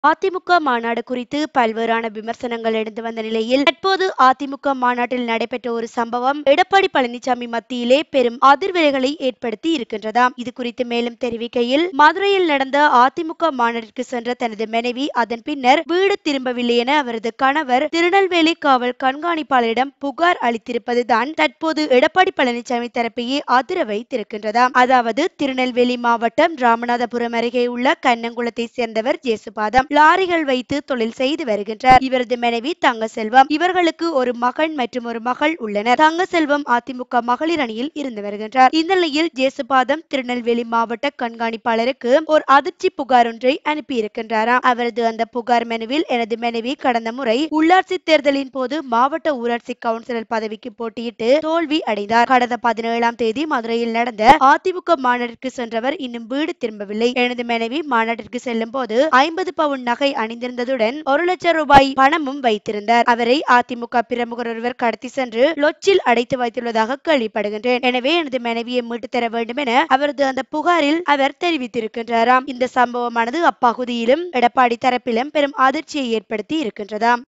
அதிமுக மாநாடு குறித்து பல்வேறான விமர்சனங்கள் எழுந்து வந்த நிலையில் தற்போது அதிமுக மாநாட்டில் நடைபெற்ற ஒரு சம்பவம் எடப்பாடி பழனிசாமி மத்தியிலே பெரும் அதிர்வலைகளை ஏற்படுத்தி இருக்கின்றதாம் இது குறித்து மேலும் தெரிவிக்கையில் மதுரையில் நடந்த அதிமுக மாநாட்டிற்கு சென்ற தனது மனைவி அதன் பின்னர் வீடு திரும்பவில்லை என அவரது கணவர் திருநெல்வேலி காவல் கண்காணிப்பாளரிடம் புகார் அளித்திருப்பதுதான் தற்போது எடப்பாடி பழனிசாமி தரப்பையே அதிர வைத்திருக்கின்றதாம் அதாவது திருநெல்வேலி மாவட்டம் ராமநாதபுரம் அருகே உள்ள கண்ணங்குளத்தை சேர்ந்தவர் ஜேசுபாதம் லாரிகள் வைத்து தொழில் செய்து வருகின்றார் இவரது மனைவி தங்கசெல்வம் இவர்களுக்கு ஒரு மகன் மற்றும் ஒரு மகள் உள்ளனர் தங்கசெல்வம் அதிமுக மகளிர் அணியில் இருந்து வருகின்றார் இந்த நிலையில் ஜேசுபாதம் திருநெல்வேலி மாவட்ட கண்காணிப்பாளருக்கு ஒரு அதிர்ச்சி புகார் ஒன்றை அனுப்பியிருக்கின்றாராம் அவரது அந்த புகார் மனுவில் எனது மனைவி கடந்த முறை உள்ளாட்சி தேர்தலின் போது மாவட்ட ஊராட்சி கவுன்சிலர் பதவிக்கு போட்டியிட்டு தோல்வி அடைந்தார் கடந்த பதினேழாம் தேதி மதுரையில் நடந்த அதிமுக மாநாட்டிற்கு சென்றவர் இன்னும் வீடு திரும்பவில்லை எனது மனைவி மாநாட்டிற்கு செல்லும் போது ஐம்பது பவுன் நகை அணிந்திருந்ததுடன் ஒரு லட்சம் ரூபாய் பணமும் வைத்திருந்தார் அவரை அதிமுக பிரமுகர் ஒருவர் கடத்தி சென்று லொச்சில் அடைத்து வைத்துள்ளதாக கேள்விப்படுகின்றேன் எனவே எனது மனைவியை மீட்டு தர வேண்டும் என அவரது அந்த புகாரில் அவர் தெரிவித்திருக்கின்றாராம் இந்த சம்பவமானது அப்பகுதியிலும் எடப்பாடி தரப்பிலும் பெரும் அதிர்ச்சியை ஏற்படுத்தி இருக்கின்றதாம்